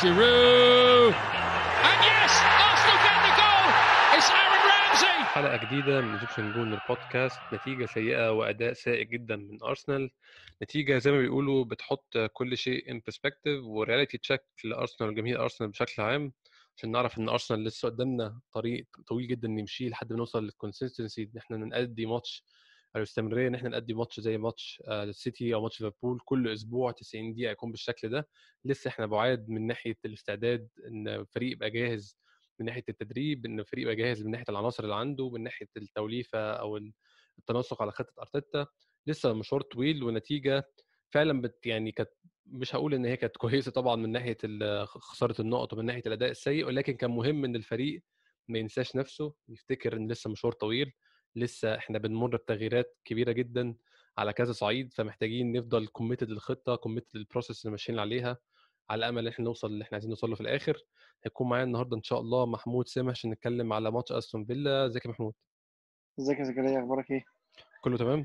Giroud. And yes, Arsenal get the goal. It's Aaron Ramsey. حلقة جديدة من ايجيبشن جون البودكاست نتيجة سيئة وأداء سيء جدا من أرسنال نتيجة زي ما بيقولوا بتحط كل شيء ان برسبكتيف ورياليتي تشيك لأرسنال وجماهير أرسنال بشكل عام عشان نعرف إن أرسنال لسه قدامنا طريق طويل جدا نمشيه لحد ما نوصل للكونسستنسي إن إحنا نأدي ماتش أو الاستمرارية إن إحنا نأدي ماتش زي ماتش آه، السيتي أو ماتش ليفربول كل أسبوع 90 دقيقة يكون بالشكل ده لسه إحنا بعاد من ناحية الاستعداد إن الفريق يبقى جاهز من ناحيه التدريب ان الفريق يبقى جاهز من ناحيه العناصر اللي عنده من ناحيه التوليفه او التناسق على خطه ارتيتا لسه مشوار طويل ونتيجه فعلا بت يعني كانت مش هقول ان هي كانت كويسه طبعا من ناحيه ال- خساره النقط ومن ناحيه الاداء السيء ولكن كان مهم ان الفريق ما ينساش نفسه يفتكر ان لسه مشوار طويل لسه احنا بنمر بتغييرات كبيره جدا على كذا صعيد فمحتاجين نفضل كوميتد للخطه كوميتد للبروسيس اللي ماشيين عليها على امل ان احنا نوصل اللي احنا عايزين نوصل له في الاخر هيكون معايا النهارده ان شاء الله محمود سامح عشان نتكلم على ماتش استون فيلا ازيك يا محمود ازيك يا زكريا اخبارك ايه كله تمام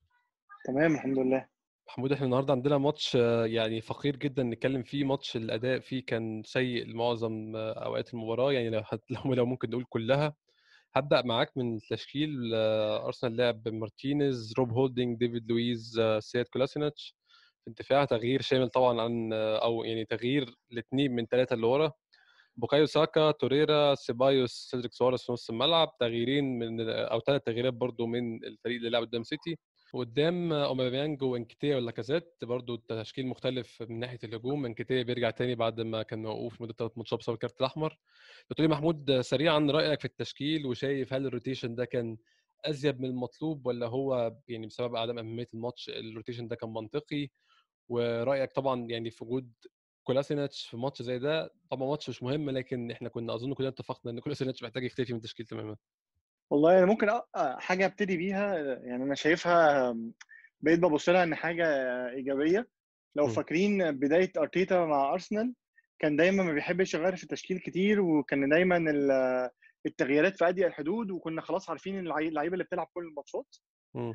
تمام الحمد لله محمود احنا النهارده عندنا ماتش آه، يعني فقير جدا نتكلم فيه ماتش الاداء فيه كان سيء لمعظم آه، اوقات المباراه يعني لو هت- لو لو ممكن نقول كلها هبدا معاك من التشكيل آه، ارسنال لعب مارتينيز روب هولدنج ديفيد لويز آه، سياد كولاسينيتش في الدفاع تغيير شامل طبعا عن آه، او يعني تغيير الاثنين من ثلاثه اللي ورا بوكايو ساكا توريرا سيبايوس سيدريك سواريز في نص الملعب تغييرين من او ثلاث تغييرات برضو من الفريق اللي لعب قدام سيتي وقدام اومابيانج وانكتيا ولاكازيت برضو تشكيل مختلف من ناحيه الهجوم انكتيا بيرجع تاني بعد ما كان موقوف مده ثلاث ماتشات بسبب الكارت الاحمر بتقولي محمود سريعا رايك في التشكيل وشايف هل الروتيشن ده كان ازيد من المطلوب ولا هو يعني بسبب عدم اهميه الماتش الروتيشن ده كان منطقي ورايك طبعا يعني في وجود كولاسينيتش في ماتش زي ده طبعا ماتش مش مهم لكن احنا كنا اظن كلنا اتفقنا ان كولاسينيتش محتاج يختفي من التشكيل تماما والله انا ممكن أ- أ- حاجه ابتدي بيها يعني انا شايفها بقيت ببص لها ان حاجه ايجابيه لو م. فاكرين بدايه ارتيتا مع ارسنال كان دايما ما بيحبش يغير في التشكيل كتير وكان دايما ال- التغييرات في اضيق الحدود وكنا خلاص عارفين اللعي- اللعيبه اللي بتلعب كل الماتشات مم.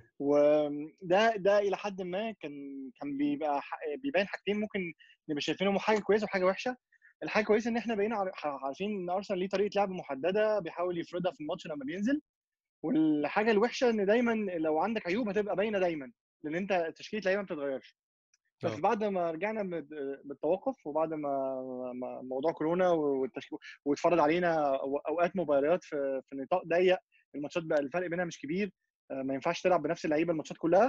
وده ده الى حد ما كان كان بيبقى ح- بيبين حاجتين ممكن نبقى شايفينهم حاجه كويسه وحاجه وحشه الحاجه كويسه ان احنا بقينا عار- عارفين ان ارسنال ليه طريقه لعب محدده بيحاول يفرضها في الماتش لما بينزل والحاجه الوحشه ان دايما لو عندك عيوب هتبقى باينه دايما لان انت تشكيله لعيبه ما بتتغيرش آه. ففي بعد ما رجعنا من بالتوقف وبعد ما ما موضوع كورونا والتشكيل واتفرض علينا أو- اوقات مباريات في في نطاق ضيق الماتشات بقى الفرق بينها مش كبير آه، ما ينفعش تلعب بنفس اللعيبه الماتشات كلها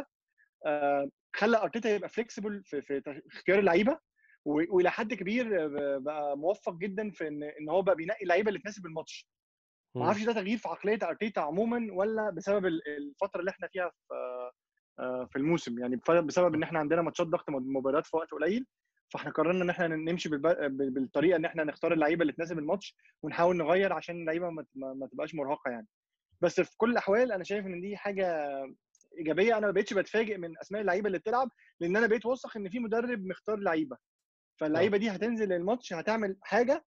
آه، خلى ارتيتا يبقى فليكسيبل في, في تش- اختيار اللعيبه و- والى حد كبير آه، بقى موفق جدا في ان ان هو بقى بينقي اللعيبه اللي تناسب الماتش ما مم. اعرفش ده تغيير في عقليه ارتيتا عموما ولا بسبب ال- الفتره اللي احنا فيها في آه، في الموسم يعني بف- بسبب ان احنا عندنا ماتشات ضغط مباريات في وقت قليل فاحنا قررنا ان احنا نمشي بالب- بال- بالطريقه ان احنا نختار اللعيبه اللي تناسب الماتش ونحاول نغير عشان اللعيبه ما ت- ما ما تبقاش مرهقه يعني بس في كل الاحوال انا شايف ان دي حاجه ايجابيه انا ما بقتش بتفاجئ من اسماء اللعيبه اللي بتلعب لان انا بقيت واثق ان في مدرب مختار لعيبه فاللعيبه دي هتنزل الماتش هتعمل حاجه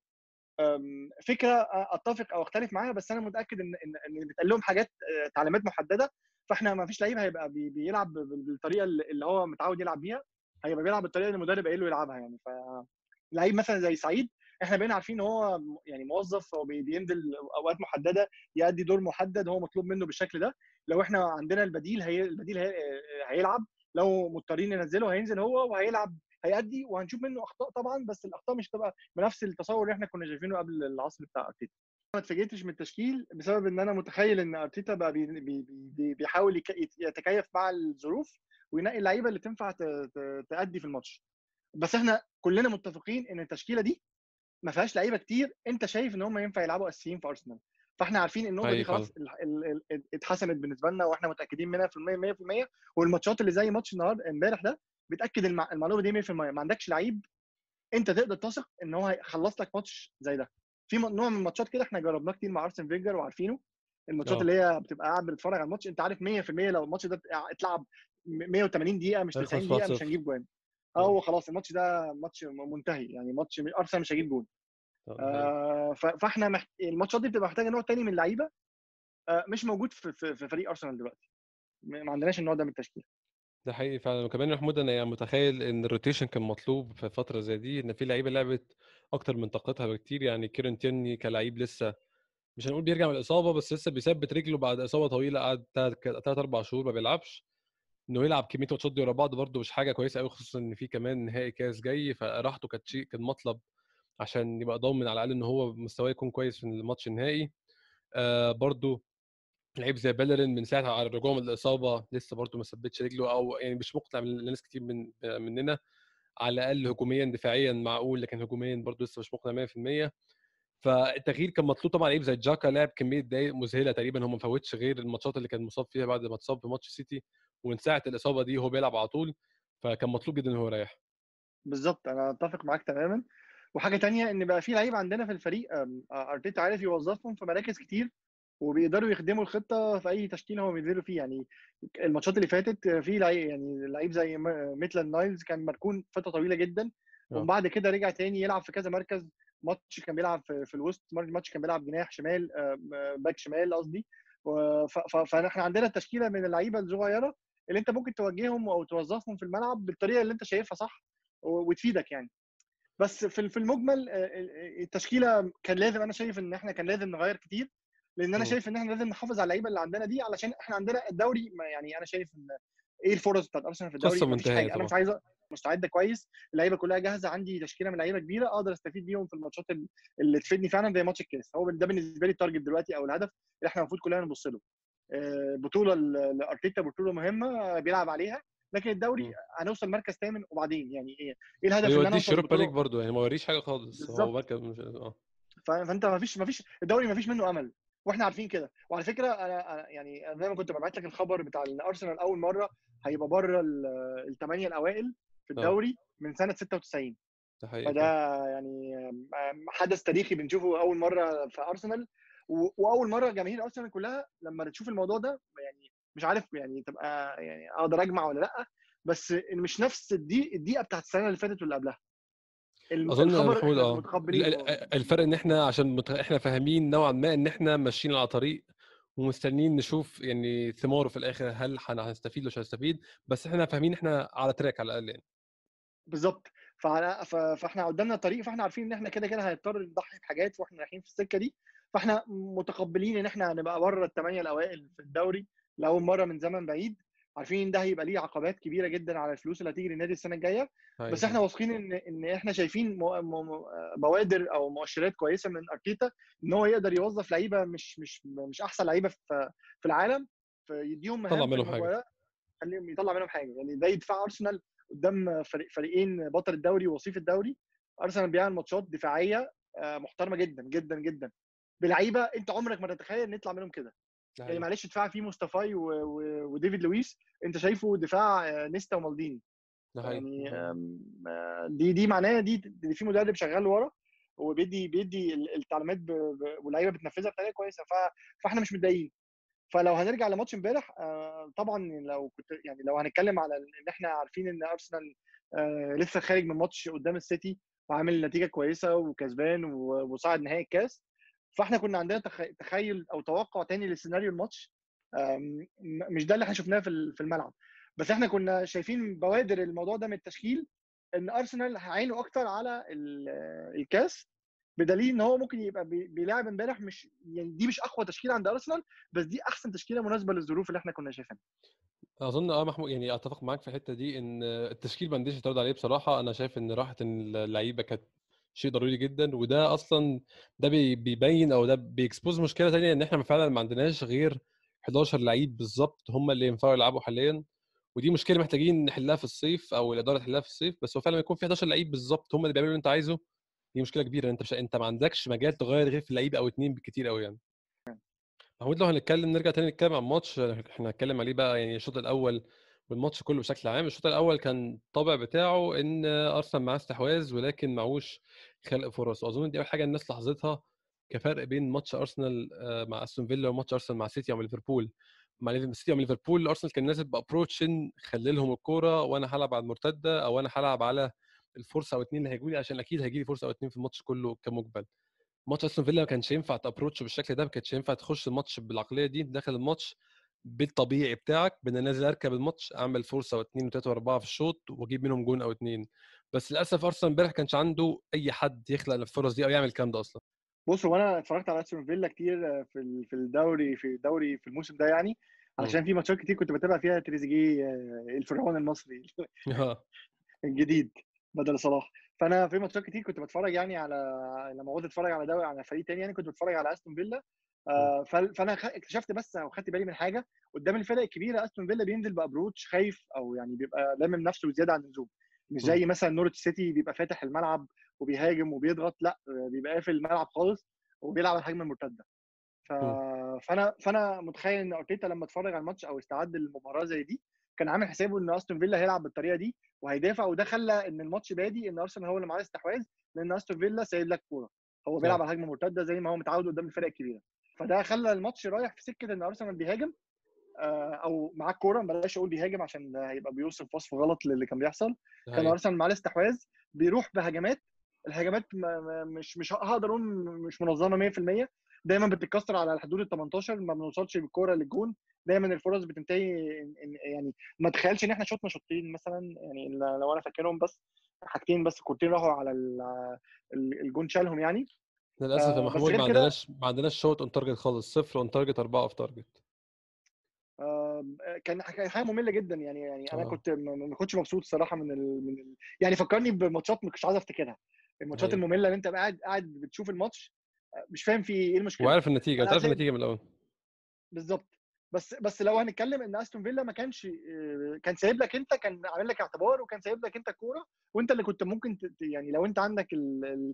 أم، فكره اتفق او اختلف معاها بس انا متاكد ان ان ان بيتقال لهم حاجات أه، تعليمات محدده فاحنا ما فيش لعيب هيبقى بي- بيلعب بال- بالطريقه اللي اللي هو متعود يلعب بيها هيبقى بيلعب بالطريقه اللي المدرب قايل له يلعبها يعني ف لعيب مثلا زي سعيد احنا بقينا عارفين ان هو م- يعني موظف هو بي- بينزل اوقات محدده يأدي دور محدد هو مطلوب منه بالشكل ده لو احنا عندنا البديل هي البديل هي هيلعب لو مضطرين ننزله هينزل هو وهيلعب هيأدي وهنشوف منه اخطاء طبعا بس الاخطاء مش هتبقى بنفس التصور اللي احنا كنا شايفينه قبل العصر بتاع ارتيتا ما اتفاجئتش من التشكيل بسبب ان انا متخيل ان ارتيتا بقى بي بي بي بيحاول يك- يت- يتكيف مع الظروف وينقي اللعيبه اللي تنفع ت- ت- تأدي في الماتش بس احنا كلنا متفقين ان التشكيله دي ما فيهاش لعيبه كتير انت شايف ان هم ينفع يلعبوا اساسيين في ارسنال فاحنا عارفين النقطه أي دي خلاص ال- ال- ال- اتحسمت بالنسبه لنا واحنا متاكدين منها في المية 100% والماتشات اللي زي ماتش النهارده امبارح ده بتاكد المع- المعلومه دي 100% ما عندكش لعيب انت تقدر تثق ان هو هيخلص لك ماتش زي ده في م- نوع من الماتشات كده احنا جربناه كتير مع ارسن فينجر وعارفينه الماتشات آه. اللي هي بتبقى قاعد بتتفرج على الماتش انت عارف 100% لو الماتش ده اتلعب م- 180 دقيقه مش هيخلص 90 دقيقه 1-0. مش هنجيب جوان مم. اه خلاص الماتش ده ماتش منتهي يعني ماتش ارسنال مش هيجيب جون طب آه، ف- فاحنا محت... الماتشات دي بتبقى محتاجه نوع تاني من اللعيبه آه، مش موجود في في في فريق ارسنال دلوقتي م- ما عندناش النوع ده من التشكيل ده حقيقي فعلا وكمان يا محمود انا يعني متخيل ان الروتيشن كان مطلوب في فتره زي دي ان في لعيبه لعبت اكتر من طاقتها بكتير يعني كيرن تيرني كلاعب لسه مش هنقول بيرجع من الاصابه بس لسه بيثبت رجله بعد اصابه طويله قعد ثلاث اربع شهور ما بيلعبش انه يلعب كميه ماتشات دي ورا بعض برده مش حاجه كويسه قوي خصوصا ان في كمان نهائي كاس جاي فراحته كانت شيء كان مطلب عشان يبقى ضامن على الاقل ان هو مستواه يكون كويس في الماتش النهائي آه برده لعيب زي بيلرين من ساعه على الرجوع من الاصابه لسه برده ما ثبتش رجله او يعني مش مقنع لناس كتير من مننا على الاقل هجوميا دفاعيا معقول لكن هجوميا برده لسه مش مقنع 100% فالتغيير كان مطلوب طبعا لعيب زي جاكا لعب كميه دقائق مذهله تقريبا هو ما فوتش غير الماتشات اللي كان مصاب فيها بعد ما اتصاب في ماتش سيتي ومن ساعه الاصابه دي هو بيلعب على طول فكان مطلوب جدا ان هو يريح بالظبط انا اتفق معاك تماما وحاجه تانية ان بقى في لعيبه عندنا في الفريق ارتيتا عارف يوظفهم في مراكز كتير وبيقدروا يخدموا الخطه في اي تشكيل هو بينزلوا فيه يعني الماتشات اللي فاتت في لعيب يعني لعيب زي ميتلاند نايلز كان مركون فتره طويله جدا وبعد كده رجع تاني يلعب في كذا مركز ماتش كان بيلعب في, في الوسط ماتش كان بيلعب جناح شمال باك شمال قصدي فاحنا عندنا تشكيله من اللعيبه الصغيره اللي انت ممكن توجههم او توظفهم في الملعب بالطريقه اللي انت شايفها صح وتفيدك يعني بس في في المجمل التشكيله كان لازم انا شايف ان احنا كان لازم نغير كتير لان انا شايف ان احنا لازم نحافظ على اللعيبه اللي عندنا دي علشان احنا عندنا الدوري يعني انا شايف ان ايه الفرص بتاعت ارسنال في الدوري مفيش حاجه انا مش عايز مستعده كويس اللعيبه كلها جاهزه عندي تشكيله من لعيبه كبيره اقدر استفيد بيهم في الماتشات اللي تفيدني فعلا زي ماتش الكاس هو ده بالنسبه لي التارجت دلوقتي او الهدف اللي احنا المفروض كلنا نبص له بطوله لارتيتا بطوله مهمه بيلعب عليها لكن الدوري هنوصل مركز ثامن وبعدين يعني ايه ايه الهدف اللي انا اوصل ليج برضه يعني ما وريش حاجه خالص هو مركز مش... اه فانت ما فيش ما فيش الدوري ما فيش منه امل واحنا عارفين كده وعلى فكره انا يعني زي ما كنت ببعت لك الخبر بتاع ان ارسنال اول مره هيبقى بره الثمانيه الاوائل في الدوري من سنه 96 ده حقيقي فده يعني حدث تاريخي بنشوفه اول مره في ارسنال واول مره جماهير ارسنال كلها لما تشوف الموضوع ده يعني مش عارف يعني تبقى يعني اقدر اجمع ولا لا بس مش نفس الدقيقه الدقيقه بتاعت السنه اللي فاتت واللي قبلها اظن محمود اه الفرق ان احنا عشان مت... احنا فاهمين نوعا ما ان احنا ماشيين على طريق ومستنيين نشوف يعني ثماره في الاخر هل هنستفيد ولا مش هنستفيد بس احنا فاهمين احنا على تراك على الاقل يعني بالظبط فعلى فاحنا قدامنا طريق فاحنا عارفين ان احنا كده كده هنضطر نضحي بحاجات واحنا رايحين في السكه دي فاحنا متقبلين ان احنا هنبقى بره الثمانيه الاوائل في الدوري لاول مره من زمن بعيد عارفين ان ده هيبقى ليه عقبات كبيره جدا على الفلوس اللي هتيجي للنادي السنه الجايه بس احنا واثقين ان ان احنا شايفين بوادر او مؤشرات كويسه من ارتيتا ان هو يقدر يوظف لعيبه مش مش مش احسن لعيبه في في العالم فيديهم مهام طلع منهم حاجه خليهم يطلع منهم حاجه يعني زي دفاع ارسنال قدام فريق فريقين بطل الدوري ووصيف الدوري ارسنال بيعمل ماتشات دفاعيه محترمه جدا جدا جدا بلعيبه انت عمرك ما تتخيل ان يطلع منهم كده يعني معلش دفاع فيه مصطفى وديفيد لويس انت شايفه دفاع نيستا ومالديني يعني دي دي معناها دي, دي في مدرب شغال ورا وبيدي بيدي التعليمات واللعيبه بتنفذها بطريقه كويسه فاحنا مش متضايقين فلو هنرجع لماتش امبارح طبعا لو كنت يعني لو هنتكلم على ان احنا عارفين ان ارسنال لسه خارج من ماتش قدام السيتي وعامل نتيجه كويسه وكسبان وصعد نهائي الكاس فاحنا كنا عندنا تخيل او توقع تاني لسيناريو الماتش مش ده اللي احنا شفناه في الملعب بس احنا كنا شايفين بوادر الموضوع ده من التشكيل ان ارسنال هيعينه اكتر على الكاس بدليل ان هو ممكن يبقى بيلعب امبارح مش يعني دي مش اقوى تشكيله عند ارسنال بس دي احسن تشكيله مناسبه للظروف اللي احنا كنا شايفينها اظن اه محمود يعني اتفق معاك في الحته دي ان التشكيل ما عنديش اعتراض عليه بصراحه انا شايف ان راحه اللعيبه كانت شيء ضروري جدا وده اصلا ده بيبين او ده بيكسبوز مشكله ثانيه ان احنا فعلا ما عندناش غير 11 لعيب بالظبط هم اللي ينفعوا يلعبوا حاليا ودي مشكله محتاجين نحلها في الصيف او الاداره تحلها في الصيف بس هو فعلا يكون في 11 لعيب بالظبط هم اللي بيعملوا اللي انت عايزه دي مشكله كبيره انت مش انت ما عندكش مجال تغير غير في لعيب او اثنين بالكثير قوي يعني محمود لو هنتكلم نرجع تاني نتكلم عن الماتش احنا هنتكلم عليه بقى يعني الشوط الاول والماتش كله بشكل عام الشوط الاول كان الطابع بتاعه ان ارسنال معاه استحواذ ولكن معهوش خلق فرص واظن دي اول حاجه الناس لاحظتها كفرق بين ماتش ارسنال مع استون فيلا وماتش ارسنال مع سيتي او ليفربول مع سيتي او ليفربول ارسنال كان نازل بابروتش خلي لهم الكوره وانا هلعب على المرتده او انا هلعب على الفرصه او اتنين اللي هيجوا لي عشان اكيد هيجي لي فرصه او اتنين في الماتش كله كمجمل ماتش استون فيلا ما كانش ينفع تابروتش بالشكل ده ما كانش ينفع تخش الماتش بالعقليه دي داخل الماتش بالطبيعي بتاعك بدنا نازل اركب الماتش اعمل فرصه واثنين وثلاثه واربعه في الشوط واجيب منهم جون او اثنين بس للاسف ارسنال امبارح كانش عنده اي حد يخلق الفرص دي او يعمل الكلام ده اصلا بص هو انا اتفرجت على استون فيلا كتير في ال- في الدوري في الدوري في الموسم ده يعني علشان في ماتشات كتير كنت بتابع فيها تريزيجيه آه، الفرعون المصري آه. الجديد بدل صلاح فانا في ماتشات كتير كنت بتفرج يعني على لما قعدت اتفرج على دوري على فريق تاني يعني كنت بتفرج على استون فيلا آه، ف- فانا خ- اكتشفت بس او خدت بالي من حاجه قدام الفرق الكبيره استون فيلا بينزل بابروتش خايف او يعني بيبقى لامم نفسه زياده عن اللزوم مش زي مثلا نورتش سيتي بيبقى فاتح الملعب وبيهاجم وبيضغط لا آه، بيبقى قافل الملعب خالص وبيلعب على الهجمه المرتده ف... فانا فانا متخيل ان ارتيتا لما اتفرج على الماتش او استعد للمباراه زي دي كان عامل حسابه ان استون فيلا هيلعب بالطريقه دي وهيدافع وده خلى ان الماتش بادي ان ارسنال هو اللي معاه الاستحواذ لان استون فيلا سايب لك كوره هو بيلعب على هجمه مرتده زي ما هو متعود قدام الفرق الكبيره فده خلى الماتش رايح في سكه ان ارسنال بيهاجم آه، او معاه الكوره بلاش اقول بيهاجم عشان هيبقى بيوصف وصف غلط للي كان بيحصل ده كان حقيقي. ارسنال معاه الاستحواذ بيروح بهجمات الهجمات ما ما- مش مش هقدر اقول مش منظمه 100% دايما بتتكسر على حدود ال 18 ما بنوصلش بالكوره للجون دايما الفرص بتنتهي إن- إن- يعني ما تخيلش ان احنا شطنا شوطين مثلا يعني لو انا فاكرهم بس حاجتين بس كورتين راحوا على ال- ال- الجون شالهم يعني للاسف يا آه، بس محمود غير ما كده- عندناش ما عندناش شوط اون تارجت خالص صفر اون تارجت اربعه اوف تارجت آم، كان كان حاجه ممله جدا يعني يعني انا آه. كنت ما ما كنتش مبسوط الصراحه من ال... من ال... يعني فكرني بماتشات ما كنتش عايز افتكرها الماتشات أيوة. الممله اللي انت قاعد قاعد بتشوف الماتش آه، مش فاهم في ايه المشكله وعارف النتيجه انت أنا عارف زي- النتيجه من الاول بالظبط بس بس لو هنتكلم ان استون فيلا ما كانش آه، كان سايب لك انت كان عامل لك اعتبار وكان سايب لك انت الكوره وانت اللي كنت ممكن ت- ت- يعني لو انت عندك ال... ال...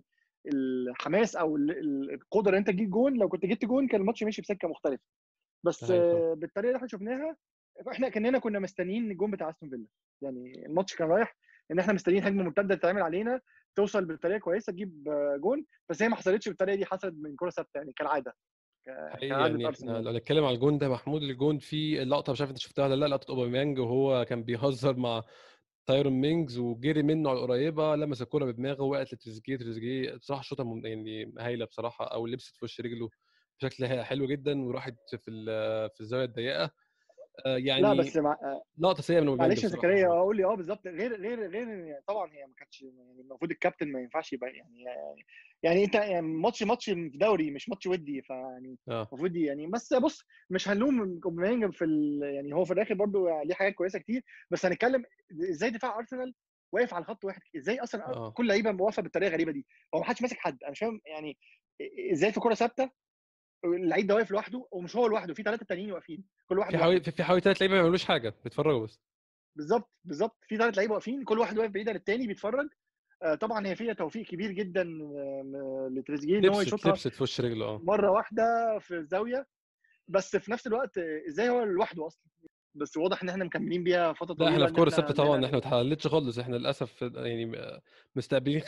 الحماس او ال- ال- القدره ان انت تجيب جون لو كنت جبت جون كان الماتش ماشي بسكه مختلفه بس ده حقيقي. آه، بالطريقه اللي احنا شفناها احنا كاننا كنا مستنيين الجون بتاع استون فيلا يعني الماتش كان رايح ان احنا مستنيين هجمه مرتده تتعمل علينا توصل بطريقه كويسه تجيب آه، جون بس هي ما حصلتش بالطريقه دي حصلت من كره ثابته يعني كالعاده ك- حقيقي كعاده يعني ارسنال احنا يعني. لو نتكلم على الجون ده محمود الجون في اللقطه مش عارف انت شفتها ولا لا لقطه اوباميانج وهو كان بيهزر مع تايرون مينجز وجري منه على القريبه لمس الكوره بدماغه وقعت لتريزيجيه تريزيجيه بصراحه شوطه مم- يعني هايله بصراحه او لبست في وش رجله بشكل حلو جدا وراحت في ال- في الزاويه الضيقه آه، يعني لا بس مع... آه، لقطه سيئه من اوباميانج معلش يا بصراحة. زكريا اقول لي اه بالظبط غير غير غير يعني طبعا هي ما كانتش يعني المفروض الكابتن ما ينفعش يبقى يعني يعني انت يعني ماتش ماتش في دوري مش ماتش ودي فيعني اه المفروض يعني بس بص مش هنلوم اوباميانج في ال... يعني هو في الاخر برضو ليه حاجات كويسه كتير بس هنتكلم ازاي دفاع ارسنال واقف على خط واحد ازاي اصلا آه. كل لعيبه واقفه بالطريقه الغريبه دي هو ما حدش ماسك حد انا مش فاهم يعني ازاي في كره ثابته اللعيب ده واقف لوحده ومش هو لوحده في ثلاثه تانيين واقفين كل واحد في لوحده. حوالي في في حوالي ثلاث لعيبه ما بيعملوش حاجه بيتفرجوا بس بالظبط بالظبط في ثلاث لعيبه واقفين كل واحد واقف بعيد عن التاني بيتفرج آه، طبعا هي فيها توفيق كبير جدا آه، لتريزيجيه ان هو لبست يشوطها لبست في وش رجله اه مره واحده في الزاويه بس في نفس الوقت آه، ازاي هو لوحده اصلا بس واضح ان احنا مكملين بيها فتره لا طويله احنا إن في كوره ثابته طبعا عندنا- احنا ما اتحلتش خالص احنا للاسف يعني مستقبلين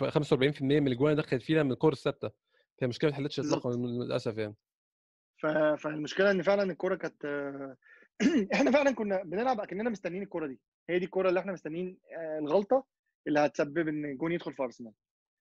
45% من الاجوان اللي دخلت فينا من الكوره الثابته فهي مشكله ما اتحلتش بالظبط. اطلاقا للاسف يعني ف... فالمشكله ان فعلا الكوره كانت آه، احنا فعلا كنا بنلعب اكننا مستنيين الكوره دي هي دي الكوره اللي احنا مستنيين آه، الغلطه اللي هتسبب ان الجون يدخل في ارسنال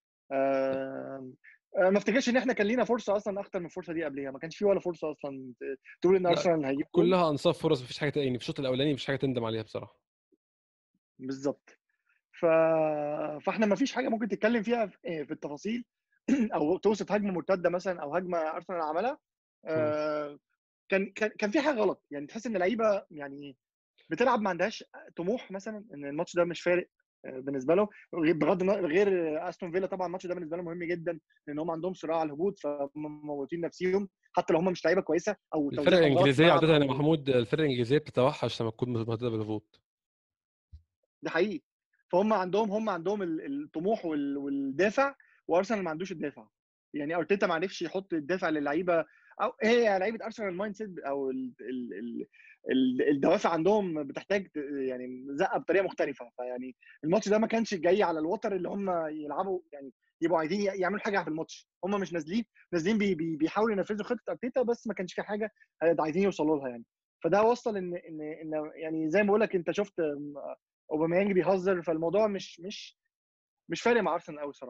آه، آه، ما افتكرش ان احنا كان لينا فرصه اصلا اكتر من الفرصه دي قبليها ما كانش في ولا فرصه اصلا ت- تقول ان لا، ارسنال هيجيب جون. كلها انصاف فرص مفيش حاجه يعني في الشوط الاولاني مفيش حاجه تندم عليها بصراحه بالظبط ف... فاحنا ما فيش حاجه ممكن تتكلم فيها في في التفاصيل او توصف هجمه مرتده مثلا او هجمه ارسنال عملها آه، كان كان كان في حاجه غلط يعني تحس ان اللعيبه يعني بتلعب ما عندهاش طموح مثلا ان الماتش ده مش فارق آه، بالنسبه له غير- بغض النظر غير استون فيلا طبعا الماتش ده بالنسبه لهم مهم جدا لان هم عندهم صراع على الهبوط فموتين نفسيهم حتى لو هم مش لعيبه كويسه او الفرق توزيعهم غلط في الانجليزيه الملعب عاده يا أو- محمود الفرق الانجليزيه بتتوحش لما تكون مهدده بالهبوط ده حقيقي فهم عندهم هم عندهم ال- الطموح وال- والدافع وارسنال ما عندوش الدافع يعني ارتيتا ما عرفش يحط الدافع للعيبه او هي لعيبه ارسنال المايند سيت او ال ال ال ال الدوافع عندهم بتحتاج ت- يعني زقه بطريقه مختلفه فيعني الماتش ده ما كانش جاي على الوتر اللي هم يلعبوا يعني يبقوا عايزين ي- يعملوا حاجه في الماتش هم مش نازلين نازلين بي بي بيحاولوا ينفذوا خطه ارتيتا بس ما كانش في حاجه عايزين يوصلوا لها يعني فده وصل ان ان ان يعني زي ما بقول لك انت شفت اوباميانج بيهزر فالموضوع مش مش مش فارق مع ارسنال قوي صراحه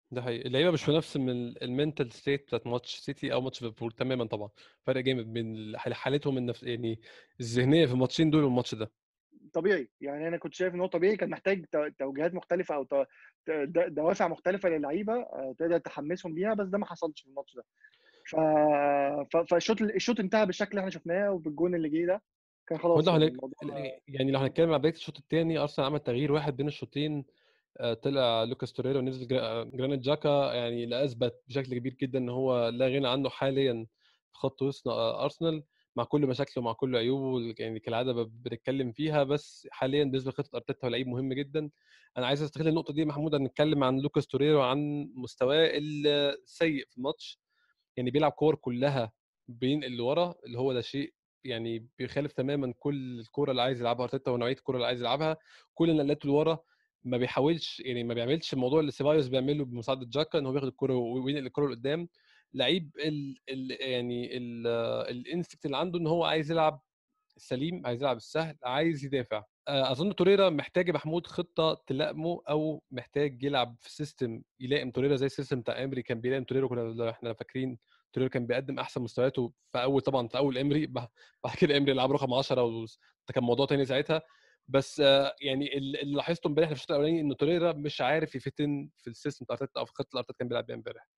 ده حقيقي اللعيبه مش في نفس من المنتال ستيت بتاعت ماتش سيتي او ماتش ليفربول تماما طبعا فرق جامد بين حالتهم النفس يعني الذهنيه في الماتشين دول والماتش ده طبيعي يعني انا كنت شايف ان هو طبيعي كان محتاج توجيهات مختلفه او دوافع مختلفه للعيبه آه، تقدر تحمسهم بيها بس ده ما حصلش في الماتش ده ف... فالشوط الشوط انتهى بالشكل اللي احنا شفناه وبالجون اللي جه ده كان خلاص لو هنك... يعني لو هنتكلم على بدايه الشوط الثاني ارسنال عمل تغيير واحد بين الشوطين آه، طلع لوكاس توريرا ونزل جرانيت جاكا يعني اللي اثبت بشكل كبير جدا ان هو لا غنى عنه حاليا في خط وسط ارسنال مع كل مشاكله ومع كل عيوبه يعني كالعاده بنتكلم فيها بس حاليا بالنسبه لخطه ارتيتا هو لعيب مهم جدا انا عايز استغل النقطه دي محمود نتكلم عن لوكاس توريرا وعن مستواه السيء في الماتش يعني بيلعب كور كلها بين اللي ورا اللي هو ده شيء يعني بيخالف تماما كل الكوره اللي عايز يلعبها ارتيتا ونوعيه الكوره اللي عايز يلعبها كل النقلات لورا ما بيحاولش يعني ما بيعملش الموضوع اللي سيبايوس بيعمله بمساعده جاكا ان هو بياخد الكوره وينقل الكوره لقدام لعيب ال ال يعني الانستكت اللي عنده ان هو عايز يلعب السليم عايز يلعب السهل عايز يدافع آه، اظن توريرا محتاج محمود خطه تلائمه او محتاج يلعب في سيستم يلائم توريرا زي السيستم بتاع امري كان بيلائم توريرا كنا احنا فاكرين توريرا كان بيقدم احسن مستوياته في اول طبعا في اول امري بعد كده امري لعب رقم 10 وده كان موضوع تاني ساعتها بس آه، يعني اللي لاحظته امبارح في الشوط الاولاني ان توريرا مش عارف يفتن في السيستم بتاع ارتيتا او في خطه ارتيتا كان بيلعب بيها امبارح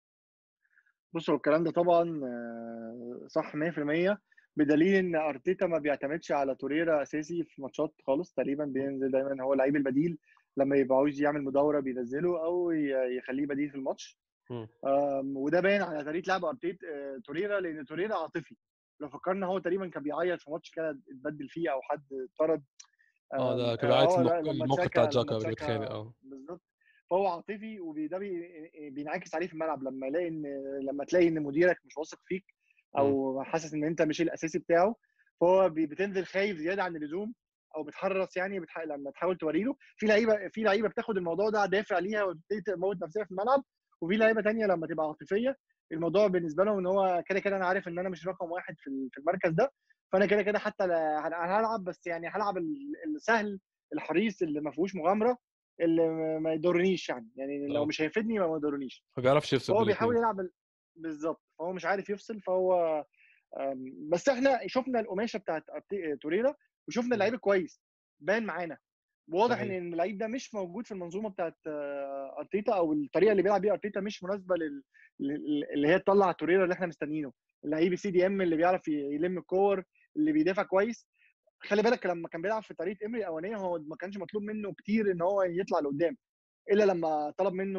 بص هو الكلام ده طبعا آه، صح 100% بدليل ان ارتيتا ما بيعتمدش على توريرا اساسي في ماتشات خالص تقريبا بينزل دايما هو اللعيب البديل لما يبقى عاوز يعمل مداوره بينزله او يخليه بديل في الماتش وده باين على طريقه لعب ارتيتا آه، توريرا لان توريرا عاطفي لو فكرنا هو تقريبا كان بيعيط في ماتش كده اتبدل فيه او حد اتطرد اه ده كان بيعيط في الموقف بتاع جاكا بيتخانق اه بالظبط فهو عاطفي وده بينعكس عليه في الملعب لما يلاقي ان لما تلاقي ان مديرك مش واثق فيك او حاسس ان انت مش الاساسي بتاعه فهو بتنزل خايف زياده عن اللزوم او بتحرص يعني بتح... لما تحاول توري له في لعيبه في لعيبه بتاخد الموضوع ده دافع ليها وتبتدي تموت نفسها في الملعب وفي لعيبه ثانيه لما تبقى عاطفيه الموضوع بالنسبه لهم ان هو كده كده انا عارف ان انا مش رقم واحد في في المركز ده فانا كده كده حتى هلعب بس يعني هلعب السهل الحريص اللي ما فيهوش مغامره اللي ما يضرنيش يعني يعني لو آه. مش هيفيدني ما يضرنيش ما بيعرفش يفصل هو بيحاول يلعب بالظبط فهو مش عارف يفصل فهو بس احنا شفنا القماشه بتاعت توريرا وشفنا اللعيب كويس بان معانا واضح ان اللعيب ده مش موجود في المنظومه بتاعت آه، ارتيتا او الطريقه اللي بيلعب بيها ارتيتا مش مناسبه لل... اللي هي تطلع توريرا اللي احنا مستنيينه اللعيب السي دي ام اللي بيعرف يلم الكور اللي بيدافع كويس خلي بالك لما كان بيلعب في طريقه امري الاولانيه هو ما كانش مطلوب منه كتير ان هو يطلع لقدام الا لما طلب منه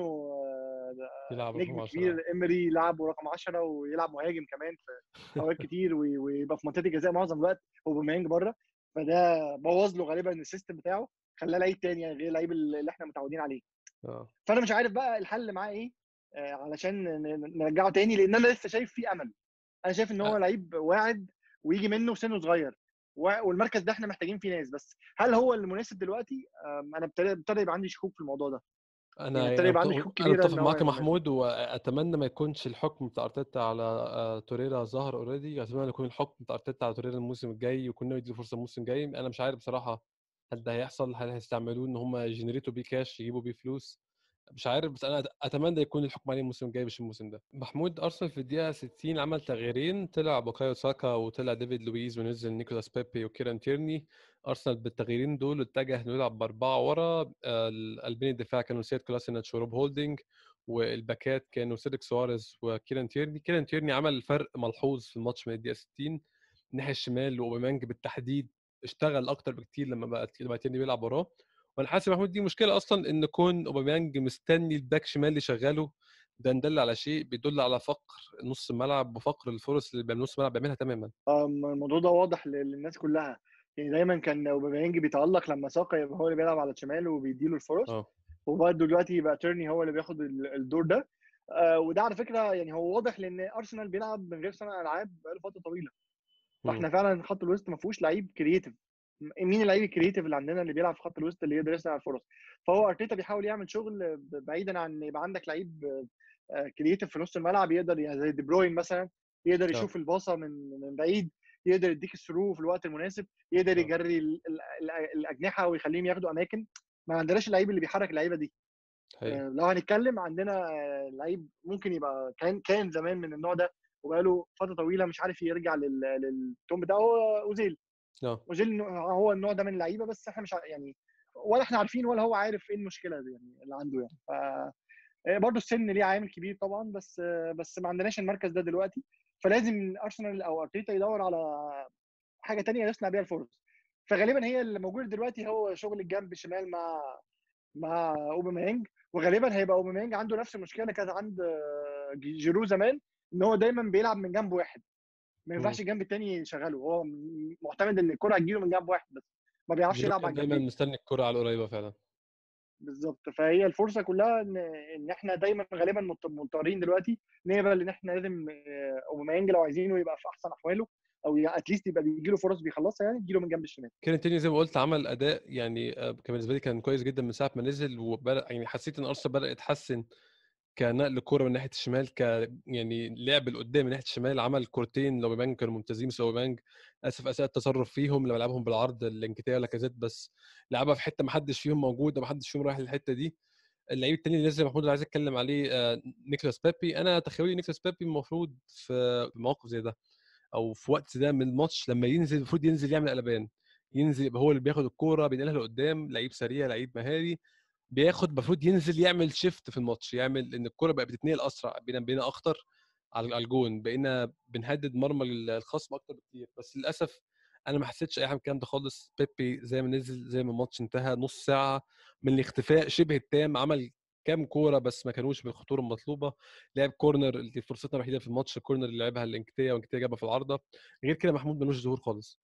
آه، نجم كبير امري لعبه رقم 10 ويلعب مهاجم كمان في اوقات كتير ويبقى في منطقه الجزاء معظم الوقت اوباميانج بره فده بوظ له غالبا السيستم بتاعه خلاه لعيب تاني يعني غير اللعيب اللي احنا متعودين عليه أوه. فانا مش عارف بقى الحل معاه ايه آه، علشان نرجعه تاني لان انا لسه شايف فيه امل انا شايف ان هو لعيب واعد ويجي منه سنه صغير والمركز ده احنا محتاجين فيه ناس بس هل هو المناسب دلوقتي انا ابتدى يبقى عندي شكوك في الموضوع ده انا يعني ابتدى يبقى عندي شكوك كبيره انا اتفق معاك محمود واتمنى ما يكونش الحكم بتاع ارتيتا على آه، توريرا ظهر اوريدي اتمنى يكون الحكم بتاع ارتيتا على توريرا الموسم الجاي ويكون يديله فرصه الموسم الجاي انا مش عارف بصراحه هل ده هيحصل هل هيستعملوه ان هم يجنريتوا بيه كاش يجيبوا بيه فلوس مش عارف بس انا اتمنى يكون الحكم عليه الموسم الجاي مش الموسم ده محمود ارسنال في الدقيقه 60 عمل تغييرين طلع بوكايو ساكا وطلع ديفيد لويز ونزل نيكولاس بيبي وكيران تيرني ارسنال بالتغييرين دول اتجه انه يلعب باربعه ورا القلبين الدفاع كانوا سيد كلاسيناتش وروب هولدنج والباكات كانوا سيدك سواريز وكيران تيرني كيران تيرني عمل فرق ملحوظ في الماتش من الدقيقه 60 الناحيه الشمال واوبامانج بالتحديد اشتغل اكتر بكتير لما بقى لما تيرني بيلعب وراه وانا حاسس محمود دي مشكله اصلا ان كون اوباميانج مستني الباك شمال اللي شغاله ده ندل على شيء بيدل على فقر نص الملعب وفقر الفرص اللي نص الملعب بيعملها تماما الموضوع ده واضح للناس كلها يعني دايما كان اوباميانج بيتالق لما ساكا يبقى هو اللي بيلعب على الشمال وبيديله الفرص أوه. وبرده دلوقتي يبقى تيرني هو اللي بياخد الدور ده آه وده على فكره يعني هو واضح لان ارسنال بيلعب من غير صانع العاب بقاله فتره طويله فاحنا فعلا خط الوسط ما فيهوش لعيب كرييتيف مين اللعيب الكريتيف اللي عندنا اللي بيلعب في خط الوسط اللي يقدر يصنع الفرص فهو ارتيتا بيحاول يعمل شغل بعيدا عن يبقى عندك لعيب كريتيف في نص الملعب يقدر يعني زي دي بروين مثلا يقدر يشوف الباصه من من بعيد يقدر يديك الثرو في الوقت المناسب يقدر يجري الاجنحه ويخليهم ياخدوا اماكن ما عندناش اللعيب اللي بيحرك اللعيبه دي حقيقي. آه، لو هنتكلم عندنا آه، لعيب ممكن يبقى كان كان زمان من النوع ده وبقاله فتره طويله مش عارف يرجع لل- للتون بتاعه هو اوزيل اه اوزيل هو النوع ده من اللعيبه بس احنا مش ع- يعني ولا احنا عارفين ولا هو عارف ايه المشكله دي يعني اللي عنده يعني ف برضه السن ليه عامل كبير طبعا بس آه، بس ما عندناش المركز ده دلوقتي فلازم ارسنال او ارتيتا يدور على حاجه تانية يصنع بيها الفرص فغالبا هي اللي موجود دلوقتي هو شغل الجنب الشمال مع مع اوباميانج وغالبا هيبقى اوباميانج عنده نفس المشكله اللي كانت عند آه، جيرو زمان ان هو دايما بيلعب من جنب واحد ما ينفعش الجنب التاني يشغله هو م- معتمد ان الكره هتجيله من جنب واحد بس ما بيعرفش جيرو يلعب كان على دايما الجنبين مستني الكرة على القريبة فعلا بالظبط فهي الفرصه كلها ان ان احنا دايما غالبا مضط- مضطرين دلوقتي نقبل ان احنا لازم آه، اوباميانج لو عايزينه يبقى في احسن احواله او اتليست يبقى بيجي له فرص بيخلصها يعني تجي له من جنب الشمال كيرن تاني زي ما قلت عمل اداء يعني آه، كان بالنسبه لي كان كويس جدا من ساعه ما نزل وبدا يعني حسيت ان ارسنال بدا يتحسن كنقل كوره من ناحيه الشمال ك يعني لعب لقدام من ناحيه الشمال عمل كورتين لو بانج كانوا ممتازين بس لو بانج اسف اساء التصرف فيهم لما لعبهم بالعرض الانكتيه ولا كازيت بس لعبها في حته ما حدش فيهم موجود وما حدش فيهم رايح للحته دي اللعيب التاني اللي نزل محمود اللي عايز اتكلم عليه آه، نيكلاس بيبي انا تخيلي نيكلاس بيبي المفروض في موقف زي ده او في وقت ده من الماتش لما ينزل المفروض ينزل يعمل قلبان ينزل يبقى هو اللي بياخد الكوره بينقلها لقدام لعيب سريع لعيب مهاري بياخد المفروض ينزل يعمل شيفت في الماتش يعمل ان الكوره بقى بتتنقل اسرع بقينا بقينا اخطر على على الجون بقينا بنهدد مرمى الخصم اكتر بكتير بس للاسف انا ما حسيتش اي حاجه من الكلام ده خالص بيبي زي ما نزل زي ما الماتش انتهى نص ساعه من الاختفاء شبه التام عمل كام كوره بس ما كانوش بالخطوره المطلوبه لعب كورنر اللي فرصتنا الوحيده في الماتش الكورنر اللي لعبها الانكتيه وانكتيه جابها في العارضه غير كده محمود ملوش ظهور خالص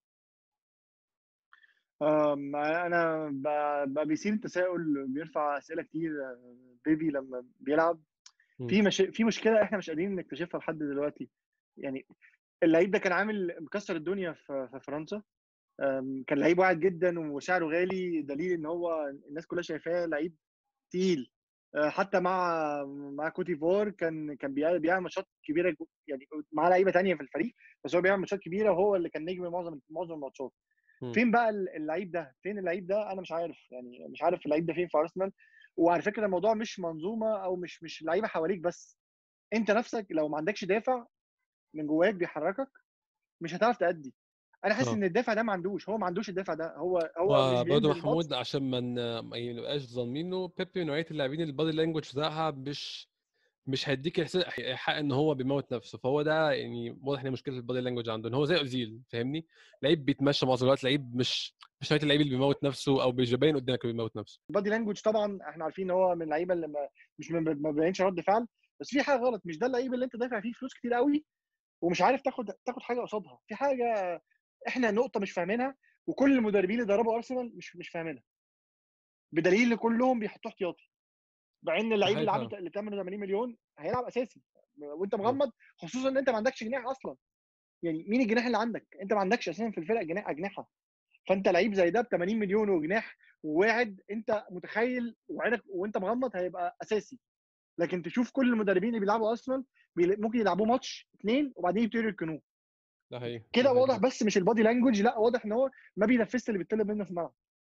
أم، انا ب- بقى بيثير التساؤل بيرفع اسئله كتير آه، بيبي لما بيلعب مم. في مش... في مشكله احنا مش قادرين نكتشفها لحد دلوقتي يعني اللعيب ده كان عامل مكسر الدنيا في في فرنسا أم، كان لعيب واعد جدا وسعره غالي دليل ان هو الناس كلها شايفاه لعيب تقيل أه، حتى مع مع كوتيفور كان كان بيعمل بيعمل ماتشات كبيره جو- يعني مع لعيبه تانية في الفريق بس هو بيعمل ماتشات كبيره وهو اللي كان نجم معظم معظم الماتشات مم. فين بقى اللعيب ده فين اللعيب ده انا مش عارف يعني مش عارف اللعيب ده فين في ارسنال وعلى فكره الموضوع مش منظومه او مش مش لعيبه حواليك بس انت نفسك لو ما عندكش دافع من جواك بيحركك مش هتعرف تأدي انا حاسس اه. ان الدافع ده ما عندوش هو ما عندوش الدافع ده هو هو مش وبرضه بينزل محمود الماتش عشان ما ن- ما نبقاش ظالمينه بيبي من نوعيه اللاعبين اللي البادي لانجوج بتاعها مش مش هيديك احساس حق ان هو بيموت نفسه فهو ده يعني واضح ان هي مشكله البادي لانجوج عنده ان هو زي اوزيل فاهمني لعيب بيتمشى معظم الوقت لعيب مش مش نوعيه اللعيب اللي بيموت نفسه او مش باين قدامك اللي بيموت نفسه البادي لانجوج طبعا احنا عارفين ان هو من اللعيبه اللي ما مش ما ما بيبينش رد فعل بس في حاجه غلط مش ده اللعيب اللي انت دافع فيه فلوس كتير قوي ومش عارف تاخد تاخد حاجه قصادها في حاجه احنا نقطه مش فاهمينها وكل المدربين اللي دربوا ارسنال مش مش فاهمينها بدليل ان كلهم بيحطوه احتياطي مع ان اللعيب حقيقي اللي فعلا. عنده اللي 88 مليون هيلعب اساسي وانت مم. مغمض خصوصا ان انت ما عندكش جناح اصلا يعني مين الجناح اللي عندك انت ما عندكش اساسا في الفرق جناح اجنحه فانت لعيب زي ده ب 80 مليون وجناح وواعد انت متخيل وعينك وانت مغمض هيبقى اساسي لكن تشوف كل المدربين اللي بيلعبوا ارسنال بيل- ممكن يلعبوه ماتش اثنين وبعدين يبتدوا يركنوه ده حقيقي كده ده حقيقي. واضح بس مش البادي لانجوج لا واضح ان هو ما بينفذش اللي بيطلب منه في الملعب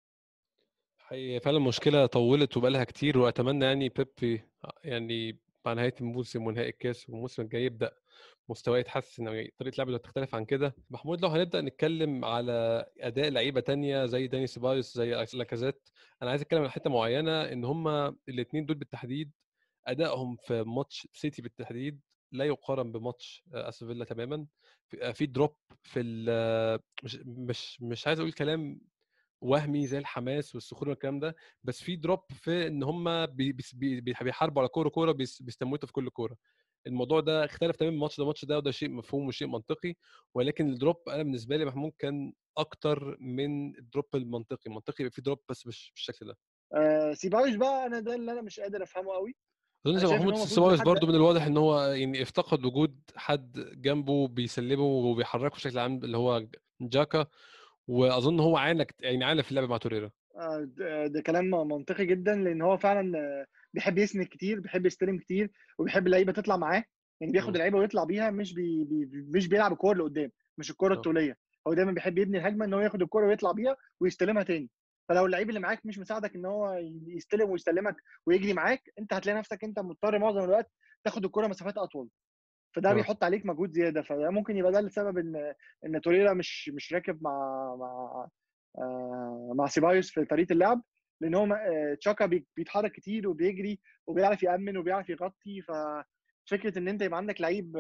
هي فعلا مشكلة طولت وبقالها كتير وأتمنى يعني بيبي يعني مع نهاية الموسم ونهائي الكاس والموسم الجاي يبدأ مستواه يتحسن أو طريقة لعبه تختلف عن كده محمود لو هنبدأ نتكلم على أداء لعيبة تانية زي داني سيبايوس زي لاكازيت أنا عايز أتكلم عن حتة معينة إن هما الاتنين دول بالتحديد أدائهم في ماتش سيتي بالتحديد لا يقارن بماتش آه، أستون فيلا تماما في- آه، في دروب في ال- مش مش مش عايز أقول كلام وهمي زي الحماس والسخونه والكلام ده بس في دروب في ان هم بي بيس- بي بي- بيحاربوا على كوره كوره بيس- بيستموتوا في كل كوره الموضوع ده اختلف تماما من الماتش ده الماتش ده وده شيء مفهوم وشيء منطقي ولكن الدروب انا بالنسبه لي محمود كان اكتر من الدروب المنطقي المنطقي يبقى في دروب بس مش بالشكل ده آه سيبايوس بقى انا ده اللي انا مش قادر افهمه قوي اظن أنا زي شايف إن محمود هو المفروض سيبايوس لحد- برضو من الواضح ان هو يعني افتقد وجود حد جنبه بيسلمه وبيحركه بشكل عام اللي هو جاكا واظن هو عانى كت- يعني عانى في اللعب مع توريرا آه، ده ده كلام منطقي جدا لان هو فعلا آه، بيحب يسند كتير بيحب يستلم كتير وبيحب اللعيبه تطلع معاه يعني بياخد مم. اللعيبه ويطلع بيها مش بي بي مش بيلعب الكوره لقدام مش الكوره آه. الطوليه هو دايما بيحب يبني الهجمه ان هو ياخد الكوره ويطلع بيها ويستلمها تاني فلو اللعيب اللي معاك مش مساعدك ان هو يستلم ويسلمك ويجري معاك انت هتلاقي نفسك انت مضطر معظم الوقت تاخد الكره مسافات اطول فده آه. بيحط عليك مجهود زياده فده ممكن يبقى ده السبب ان ان توريرا مش مش راكب مع مع آه مع سيبايوس في طريقه اللعب لان هو آه، تشاكا بي- بيتحرك كتير وبيجري وبيعرف يامن وبيعرف يغطي ففكره ان انت يبقى عندك لعيب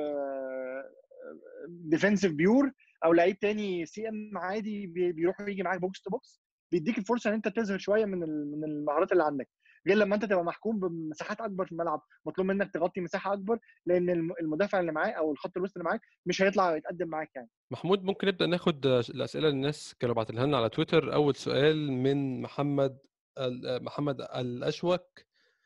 ديفensive بيور او لعيب تاني سي ام عادي بي- بيروح ويجي معاك بوكس تو بوكس بيديك الفرصه ان انت تظهر شويه من ال- من المهارات اللي عندك غير لما انت تبقى محكوم بمساحات اكبر في الملعب مطلوب منك تغطي مساحه اكبر لان الم- المدافع اللي معاه او الخط الوسط اللي معاك مش هيطلع يتقدم معاك يعني محمود ممكن نبدا ناخد آه، الاسئله اللي الناس كانوا باعتينها لنا على تويتر اول سؤال من محمد ال- آه، محمد الاشوك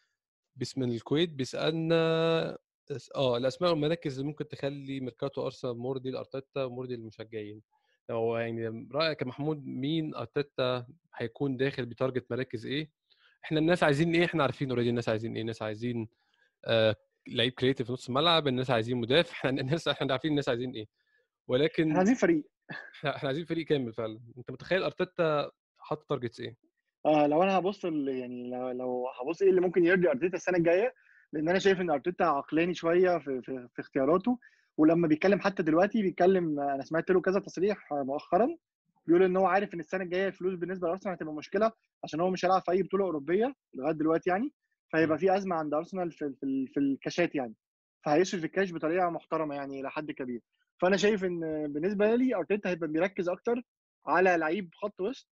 باسم من الكويت بيسالنا اس- اه الاسماء والمراكز اللي ممكن تخلي ميركاتو ارسنال مرضي لارتيتا ومرضي للمشجعين هو يعني رايك يا محمود مين ارتيتا هيكون داخل بتارجت مراكز ايه احنا الناس عايزين ايه احنا عارفين اوريدي الناس عايزين ايه الناس عايزين آه لعيب كريتيف في نص الملعب الناس عايزين مدافع احنا الناس احنا عارفين الناس عايزين ايه ولكن احنا عايزين فريق احنا احنا عايزين فريق كامل فعلا انت متخيل ارتيتا حاطط تارجتس ايه آه لو انا هبص ال- يعني لو, لو هبص ايه اللي ممكن يرضي ارتيتا السنه الجايه لان انا شايف ان ارتيتا عقلاني شويه في, في, في اختياراته ولما بيتكلم حتى دلوقتي بيتكلم انا سمعت له كذا تصريح مؤخرا بيقول ان هو عارف ان السنه الجايه الفلوس بالنسبه لارسنال هتبقى مشكله عشان هو مش هيلعب في اي بطوله اوروبيه لغايه دلوقتي يعني فهيبقى في ازمه عند ارسنال في في, ال- في الكاشات يعني فهيصرف الكاش بطريقه محترمه يعني الى حد كبير فانا شايف ان بالنسبه لي ارتيتا هيبقى بيركز اكتر على لعيب خط وسط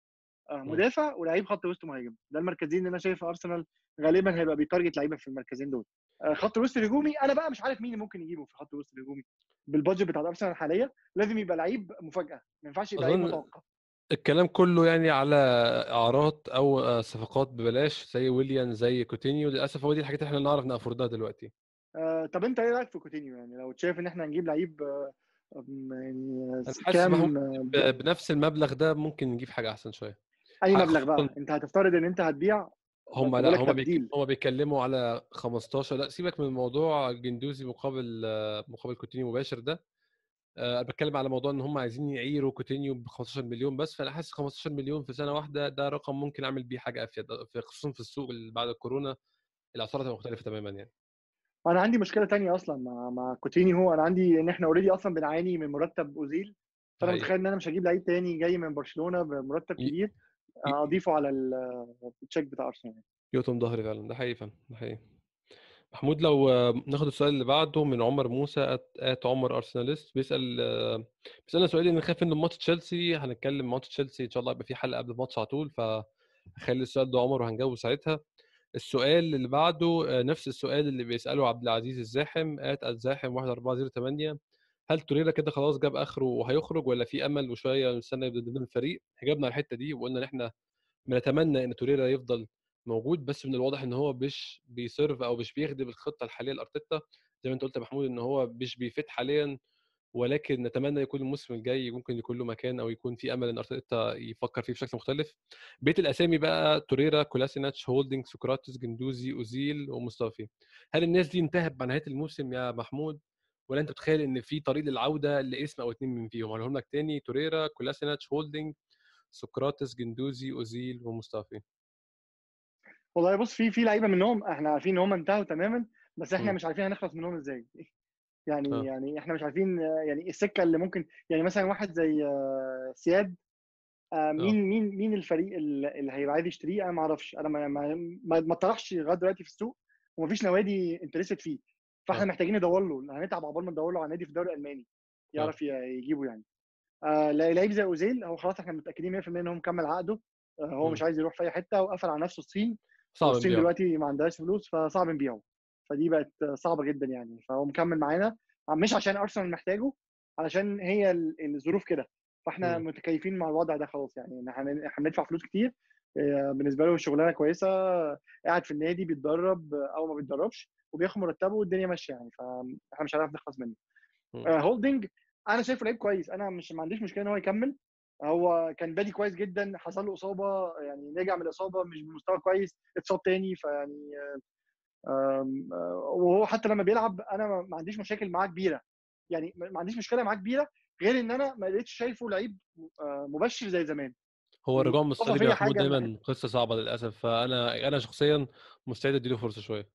آه، مدافع ولعيب خط وسط مهاجم ده المركزين اللي انا شايف ارسنال غالبا هيبقى بيتارجت لعيبه في المركزين دول آه، خط الوسط الهجومي انا بقى مش عارف مين اللي ممكن يجيبه في خط الوسط الهجومي بالبادجت بتاع ارسنال حاليا لازم يبقى لعيب مفاجاه ما ينفعش يبقى لعيب أظن- متوقع الكلام كله يعني على اعارات او آه، صفقات ببلاش زي ويليان زي كوتينيو للاسف هو دي الحاجات اللي احنا نعرف نافوردها دلوقتي آه، طب انت ايه رايك في كوتينيو يعني لو شايف ان احنا نجيب لعيب آه، آم، يعني انا آه، حاسس كام محمود آه، ب- بنفس المبلغ ده ممكن نجيب حاجه احسن شويه اي ح- مبلغ بقى خصوصاً- انت هتفترض ان انت هتبيع هم بقول لا لك هم بيك... تبديل. هم بيتكلموا على 15 لا سيبك من موضوع جندوزي مقابل آه، مقابل كوتينيو مباشر ده آه، انا بتكلم على موضوع ان هم عايزين يعيروا كوتينيو ب 15 مليون بس فانا حاسس 15 مليون في سنه واحده ده رقم ممكن اعمل بيه حاجه افيد في- خصوصا في السوق اللي بعد الكورونا الاسعار هتبقى مختلفه تماما يعني انا عندي مشكله تانية اصلا مع مع كوتينيو انا عندي ان احنا اوريدي اصلا بنعاني من مرتب اوزيل فانا حقيقي. متخيل ان انا مش هجيب لعيب تاني جاي من برشلونه بمرتب ي- كبير اضيفه على ال- التشيك بتاع ارسنال يوتم ظهري فعلا ده حقيقي فعلا ده حقيقي محمود لو آه، ناخد السؤال اللي بعده من عمر موسى ات, آت عمر ارسناليست بيسال آه، بيسالنا سؤال ان خايف ان ماتش تشيلسي هنتكلم ماتش تشيلسي ان شاء الله يبقى في حلقه قبل الماتش على طول فخلي السؤال ده عمر وهنجاوبه ساعتها السؤال اللي بعده آه، نفس السؤال اللي بيساله عبد العزيز الزاحم ات الزاحم 1408 هل توريرا كده خلاص جاب اخره وهيخرج ولا في امل وشويه نستنى يبدا ضمن الفريق جابنا على الحته دي وقلنا ان احنا بنتمنى ان توريرا يفضل موجود بس من الواضح ان هو مش بيسيرف او مش بيخدم الخطه الحاليه لارتيتا زي ما انت قلت يا محمود ان هو مش بيفيد حاليا ولكن نتمنى يكون الموسم الجاي ممكن يكون له مكان او يكون في امل ان ارتيتا يفكر فيه بشكل مختلف بيت الاسامي بقى توريرا كولاسيناتش هولدنج سقراطس جندوزي اوزيل ومصطفي هل الناس دي انتهت مع نهايه الموسم يا محمود ولا انت بتخيل ان في طريق للعوده لاسم او اتنين من فيهم هقولهم لك تاني توريرا كولاسيناتش هولدنج سقراطس جندوزي اوزيل ومصطفي والله بص في في لعيبه منهم احنا عارفين ان هم انتهوا تماما بس احنا مم. مش عارفين هنخلص منهم ازاي يعني آه. يعني احنا مش عارفين آه، يعني السكه اللي ممكن يعني مثلا واحد زي آه، سياد آه، مين مين مين الفريق اللي اللي هيبقى عايز يشتريه انا ما اعرفش انا ما ما ما ما طرحش لغايه دلوقتي في السوق ومفيش نوادي انترستد فيه فاحنا آه. محتاجين ندور له هنتعب عقبال ما ندور له على نادي في الدوري الالماني يعرف ي- يجيبه يعني آه لا- لعيب زي اوزيل هو خلاص احنا متاكدين 100% ان هو مكمل عقده آه هو مم. مش عايز يروح في اي حته وقفل على نفسه الصين صعب والصين نبيعه دلوقتي ما عندهاش فلوس فصعب نبيعه فدي بقت صعبه جدا يعني فهو مكمل معانا مش عشان ارسنال محتاجه علشان هي ال- الظروف كده فاحنا مم. متكيفين مع الوضع ده خلاص يعني إن احنا احنا بندفع فلوس كتير آه، بالنسبه له شغلانه كويسه قاعد في النادي بيتدرب آه، او ما بيتدربش وبياخد مرتبه والدنيا ماشيه يعني فاحنا مش هنعرف نخلص منه مم. آه، هولدنج انا شايفه لعيب كويس انا مش ما عنديش مشكله ان هو يكمل هو كان بادي كويس جدا حصل له اصابه يعني رجع من الاصابه مش بمستوى كويس اتصاب تاني فيعني آم، آه، وهو حتى لما بيلعب انا ما- ما عنديش مشاكل معاه كبيره يعني ما ما عنديش مشكله معاه كبيره غير ان انا ما لقيتش شايفه لعيب آه، مبشر زي زمان هو الرجوع من مصطفى الصليبي فيا يا محمود حاجه دايما قصه صعبه للاسف فانا انا شخصيا مستعد اديله فرصه شويه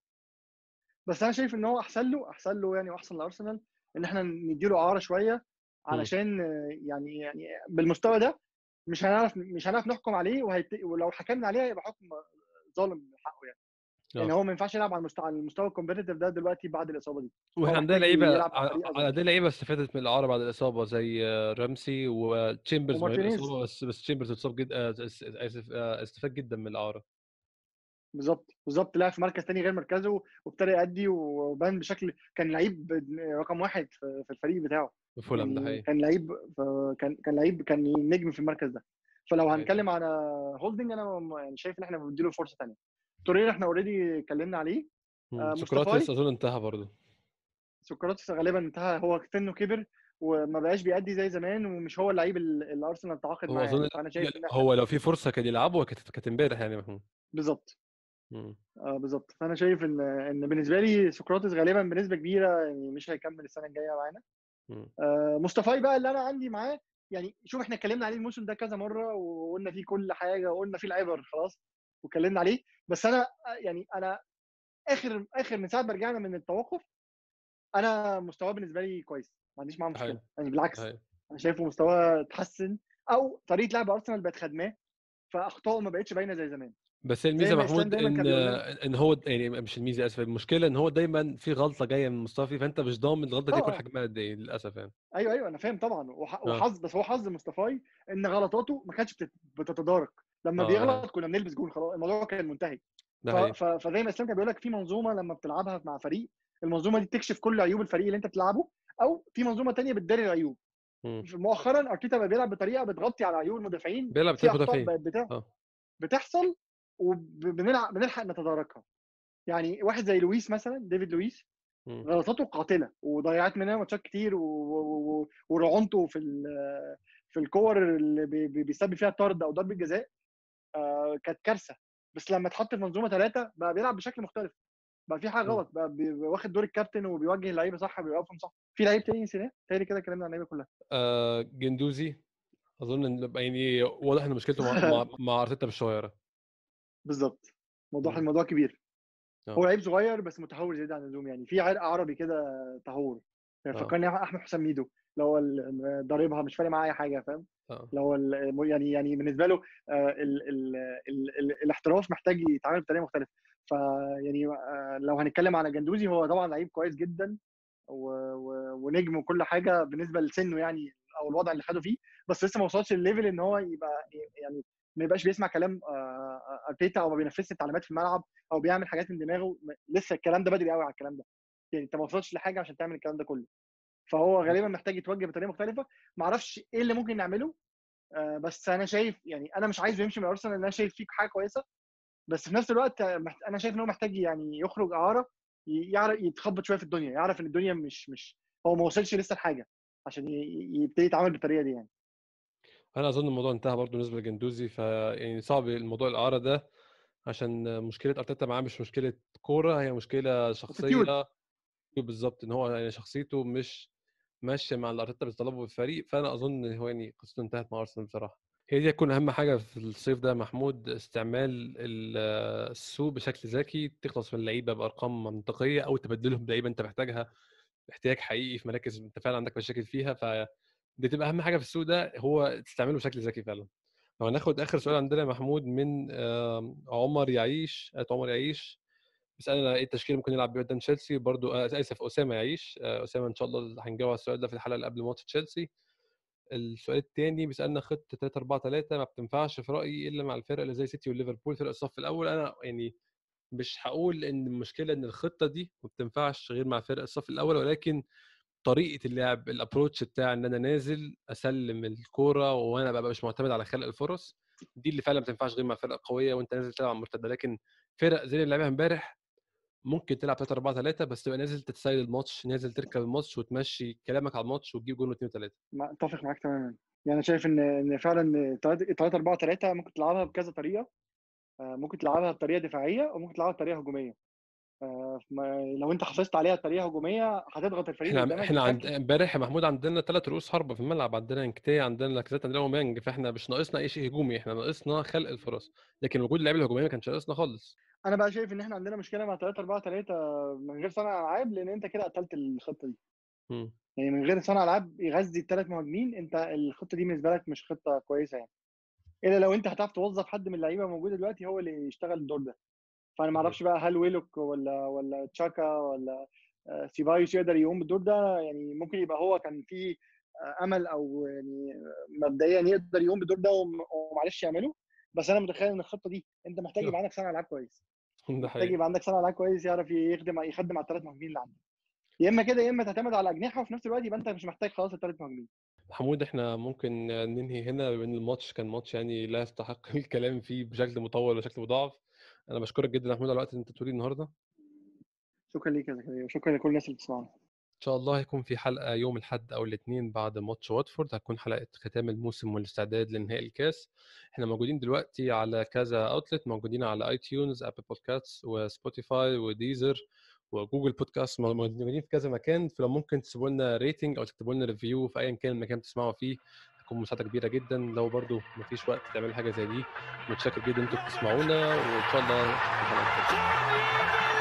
بس انا شايف ان هو احسن له احسن له يعني واحسن لارسنال ان احنا نديله اعاره شويه علشان آه، يعني يعني بالمستوى ده مش هنعرف مش هنعرف نحكم عليه وهيت... ولو حكمنا عليه هيبقى حكم ظالم من حقه يعني يعني اه هو ما ينفعش يلعب على المستوى على المستوى الكومبيتيتيف ده دلوقتي بعد الاصابه دي هو واحنا عندنا محتاج لعيبه يلعب مع على فريق على أصغر. عندنا لعيبه استفادت من الاعاره بعد الاصابه زي آه، رامسي وتشامبرز من غير ومارتينيز. الاصابه بس بس تشامبرز اتصاب جدا آه، اس- اسف آه، استفاد جدا من الاعاره بالظبط بالظبط لعب في مركز تاني غير مركزه وابتدى يأدي وبان بشكل كان لعيب رقم واحد في في الفريق بتاعه في فولهام ده يعني حقيقي كان لعيب ف- كان كان لعيب كان نجم في المركز ده فلو أيوة. هنتكلم على هولدنج انا م- يعني شايف ان احنا بنديله فرصه ثانيه تورير احنا اوريدي اتكلمنا عليه مم. آه، سقراطس مصطفى اظن انتهى برضه سقراطس غالبا انتهى هو سنه كبر وما بقاش بيأدي زي زمان ومش هو اللعيب ال- اللي ارسنال تعاقد هو معاه اظن يعني. فانا شايف ان احنا هو لو في فرصه كان يلعبه كانت كانت امبارح يعني يا محمود بالظبط مم. اه بالظبط فانا شايف ان ان بالنسبه لي سقراطس غالبا بنسبه كبيره يعني مش هيكمل السنه الجايه معانا مم. آه، مصطفى بقى اللي انا عندي معاه يعني شوف احنا اتكلمنا عليه الموسم ده كذا مره وقلنا فيه كل حاجه وقلنا فيه العبر خلاص واتكلمنا عليه بس انا يعني انا اخر اخر من ساعه ما رجعنا من التوقف انا مستواه بالنسبه لي كويس ما عنديش معاه مشكله أيوة. يعني بالعكس أيوة. انا شايفه مستواه اتحسن او طريقه لعب ارسنال بقت خدماه فاخطائه ما بقتش باينه زي زمان بس الميزه ما إسلام محمود دايماً ان كان بيقول لنا. ان هو يعني مش الميزه اسف المشكله ان هو دايما في غلطه جايه من مصطفى فانت مش ضامن الغلطه دي آه، يكون آه. حجمها قد ايه للاسف يعني ايوه ايوه انا فاهم طبعا وح- آه. وحظ بس هو حظ مصطفى ان غلطاته ما كانتش بتت- بتتدارك لما آه، بيغلط كنا بنلبس جول خلاص الموضوع كان منتهي ده ف- حقيقي ف- فزي ما اسلام كان بيقول لك في منظومه لما بتلعبها مع فريق المنظومه دي بتكشف كل عيوب الفريق اللي انت بتلعبه او في منظومه تانية بتداري العيوب مم. مؤخرا ارتيتا بقى بيلعب بطريقه بتغطي على عيوب المدافعين بيلعب في بثلاث اخطاء مدافعين بقت بتا- اه بتحصل وبنلعب بنلحق نتداركها يعني واحد زي لويس مثلا ديفيد لويس مم. غلطاته قاتله وضيعت مننا ماتشات كتير و- و- و- ورعونته في ال- في الكور اللي بي- بي- بيسبب فيها طرد او ضربه جزاء آه، كانت كارثه بس لما اتحط في منظومه ثلاثه بقى بيلعب بشكل مختلف بقى في حاجه مم. غلط بقى بي- واخد دور الكابتن وبيوجه اللعيبه صح بيوقفهم صح في لعيب تاني نسيناه تاني كده اتكلمنا عن اللعيبه كلها آه، جندوزي اظن ان يعني واضح ان مشكلته مع مع, مع ارتيتا بالشويره بالظبط موضوع مم. الموضوع كبير آه. هو لعيب صغير بس متهور زياده عن اللزوم يعني في عرق عربي كده تهور يعني آه. فكرني احمد حسام ميدو اللي هو ال- ضاربها مش فارق معاه اي حاجه فاهم اه اللي هو ال- يعني يعني بالنسبه له آه، ال ال ال ال الاحتراف محتاج يتعامل بطريقه مختلفه فيعني آه، لو هنتكلم على جندوزي هو طبعا لعيب كويس جدا و- و- ونجم وكل حاجه بالنسبه لسنه يعني او الوضع اللي خده فيه بس لسه ما وصلش الليفل ان هو يبقى يعني ما يبقاش بيسمع كلام آه، ارتيتا او ما بينفذش التعليمات في الملعب او بيعمل حاجات من دماغه لسه الكلام ده بدري قوي على الكلام ده يعني انت ما وصلتش لحاجه عشان تعمل الكلام ده كله فهو غالبا محتاج يتوجه بطريقه مختلفه ما اعرفش ايه اللي ممكن نعمله آه، بس انا شايف يعني انا مش عايزه يمشي من ارسنال لان انا شايف فيه حاجه كويسه بس في نفس الوقت آه، محت- انا شايف ان هو محتاج يعني يخرج اعاره ي- يعرف يتخبط شويه في الدنيا يعرف ان الدنيا مش مش هو ما وصلش لسه لحاجه عشان ي- ي- يبتدي يتعامل بالطريقه دي يعني انا اظن الموضوع انتهى برضه بالنسبه لجندوزي فيعني صعب الموضوع الاعاره ده عشان مشكله ارتيتا معاه مش مشكله كوره هي مشكله شخصيه بالظبط ان هو يعني شخصيته مش ماشيه مع اللي ارتيتا بيطلبه في الفريق فانا اظن ان هو يعني قصته انتهت مع ارسنال بصراحه هي دي هتكون اهم حاجه في الصيف ده محمود استعمال ال- السوق بشكل ذكي تخلص من اللعيبه بارقام منطقيه او تبدلهم بلعيبه انت محتاجها احتياج حقيقي في مراكز انت فعلا عندك مشاكل فيها ف دي تبقى اهم حاجه في السوق ده هو تستعمله بشكل ذكي فعلا لو هناخد اخر سؤال عندنا يا محمود من آم، عمر يعيش آت عمر يعيش بيسالنا ايه التشكيل ممكن يلعب بيه قدام تشيلسي برضو آه، اسف اسامه يعيش آه، اسامه ان شاء الله هنجاوب على السؤال ده في الحلقه اللي قبل ماتش تشيلسي السؤال الثاني بيسالنا خطه 3 4 3 ما بتنفعش في رايي الا مع الفرق اللي زي سيتي وليفربول فرق الصف الاول انا يعني مش هقول ان المشكله ان الخطه دي ما بتنفعش غير مع فرق الصف الاول ولكن طريقه اللعب الابروتش بتاع ان انا نازل اسلم الكوره وانا ببقى مش معتمد على خلق الفرص دي اللي فعلا ما بتنفعش غير مع فرق قويه وانت نازل تلعب مرتده لكن فرق زي اللي لعبها امبارح ممكن تلعب 3 4 3 بس تبقى نازل تتسيل الماتش نازل تركب الماتش وتمشي كلامك على الماتش وتجيب جول واثنين وثلاثه ما- اتفق معاك تماما يعني انا شايف ان ان فعلا 3 4 3 ممكن تلعبها بكذا طريقه آه، ممكن تلعبها بطريقه دفاعيه وممكن تلعبها بطريقه هجوميه آه، ما- لو انت حافظت عليها بطريقه هجوميه هتضغط الفريق احنا اللي قدامك احنا عند بشكل- امبارح يا محمود عندنا ثلاث رؤوس حربة في الملعب عندنا انكتي عندنا لاكازيت عندنا اومانج فاحنا مش ناقصنا اي شيء هجومي احنا ناقصنا خلق الفرص لكن وجود اللعيبه الهجوميه ما كانش ناقصنا خالص انا بقى شايف ان احنا عندنا مشكله مع 3 4 3 من غير صانع العاب لان انت كده قتلت الخطه دي مم. يعني من غير صانع العاب يغذي الثلاث مهاجمين انت الخطه دي بالنسبه لك مش خطه كويسه يعني الا لو انت هتعرف توظف حد من اللعيبه موجوده دلوقتي هو اللي يشتغل الدور ده فانا ما اعرفش بقى هل ويلوك ولا ولا تشاكا ولا آه، سيبايوس يقدر يقوم بالدور ده يعني ممكن يبقى هو كان في آه، امل او يعني آه، مبدئيا يقدر يقوم بالدور ده وم- ومعلش يعمله بس انا متخيل ان الخطه دي انت محتاج يبقى عندك صانع العاب كويس ده محتاج حقيقي يبقى عندك صانع العاب كويس يعرف يخدم يخدم على الثلاث مهاجمين اللي عندك يا اما كده يا اما تعتمد على اجنحه وفي نفس الوقت يبقى انت مش محتاج خلاص الثلاث مهاجمين محمود احنا ممكن ننهي هنا بما ان الماتش كان ماتش يعني لا يستحق الكلام فيه بشكل مطول وشكل مضاعف انا بشكرك جدا يا محمود على الوقت اللي انت تقولي النهارده شكرا ليك يا زكريا وشكرا لكل الناس اللي بتسمعنا ان شاء الله هيكون في حلقه يوم الاحد او الاثنين بعد ماتش واتفورد هتكون حلقه ختام الموسم والاستعداد لنهائي الكاس احنا موجودين دلوقتي على كذا اوتلت موجودين على اي تيونز ابل بودكاست وسبوتيفاي وديزر وجوجل بودكاست موجودين في كذا مكان فلو ممكن تسيبوا لنا ريتنج او تكتبوا لنا ريفيو في ايا كان المكان بتسمعوا فيه هتكون مساعده كبيره جدا لو برضو مفيش وقت تعملوا حاجه زي دي متشكر جدا انتوا بتسمعونا وان شاء الله نشوفكم الحلقة الجاية.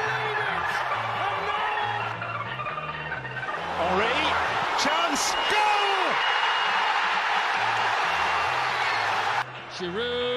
Henri, chance, goal! Giroud